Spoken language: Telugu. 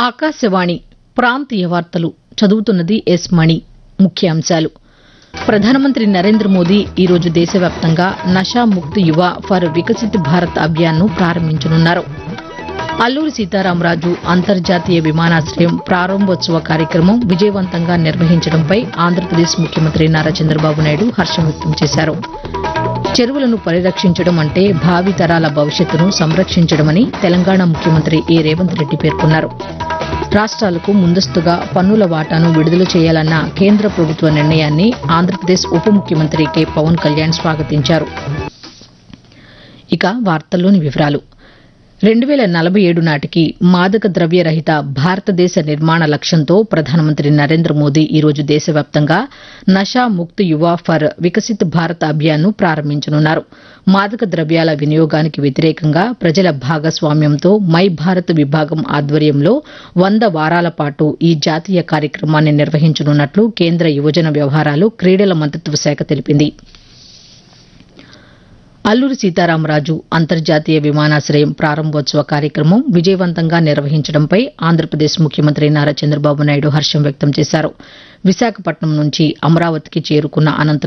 ఆకాశవాణి ప్రాంతీయ వార్తలు చదువుతున్నది ఎస్ మణి ముఖ్యాంశాలు ప్రధానమంత్రి నరేంద్ర మోదీ ఈరోజు దేశవ్యాప్తంగా నషా ముక్త్ యువ ఫర్ వికసిత్ భారత్ అభియాన్ను ప్రారంభించనున్నారు అల్లూరి సీతారామరాజు అంతర్జాతీయ విమానాశ్రయం ప్రారంభోత్సవ కార్యక్రమం విజయవంతంగా నిర్వహించడంపై ఆంధ్రప్రదేశ్ ముఖ్యమంత్రి నారా చంద్రబాబు నాయుడు హర్షం వ్యక్తం చేశారు చెరువులను పరిరక్షించడం అంటే భావి తరాల భవిష్యత్తును సంరక్షించడమని తెలంగాణ ముఖ్యమంత్రి ఏ రేవంత్ రెడ్డి పేర్కొన్నారు రాష్ట్రాలకు ముందస్తుగా పన్నుల వాటాను విడుదల చేయాలన్న కేంద్ర ప్రభుత్వ నిర్ణయాన్ని ఆంధ్రప్రదేశ్ ఉప ముఖ్యమంత్రి కె పవన్ కళ్యాణ్ స్వాగతించారు ఇక వార్తల్లోని వివరాలు రెండు వేల నలభై ఏడు నాటికి మాదక ద్రవ్య రహిత భారతదేశ నిర్మాణ లక్ష్యంతో ప్రధానమంత్రి నరేంద్ర మోదీ ఈరోజు దేశవ్యాప్తంగా నషా ముక్త్ యువ ఫర్ వికసిత్ భారత్ అభియాన్ను ప్రారంభించనున్నారు మాదక ద్రవ్యాల వినియోగానికి వ్యతిరేకంగా ప్రజల భాగస్వామ్యంతో మై భారత్ విభాగం ఆధ్వర్యంలో వంద వారాల పాటు ఈ జాతీయ కార్యక్రమాన్ని నిర్వహించనున్నట్లు కేంద్ర యువజన వ్యవహారాలు క్రీడల మంత్రిత్వ శాఖ తెలిపింది అల్లూరి సీతారామరాజు అంతర్జాతీయ విమానాశ్రయం ప్రారంభోత్సవ కార్యక్రమం విజయవంతంగా నిర్వహించడంపై ఆంధ్రప్రదేశ్ ముఖ్యమంత్రి నారా చంద్రబాబు నాయుడు హర్షం వ్యక్తం చేశారు విశాఖపట్నం నుంచి అమరావతికి చేరుకున్న అనంతరం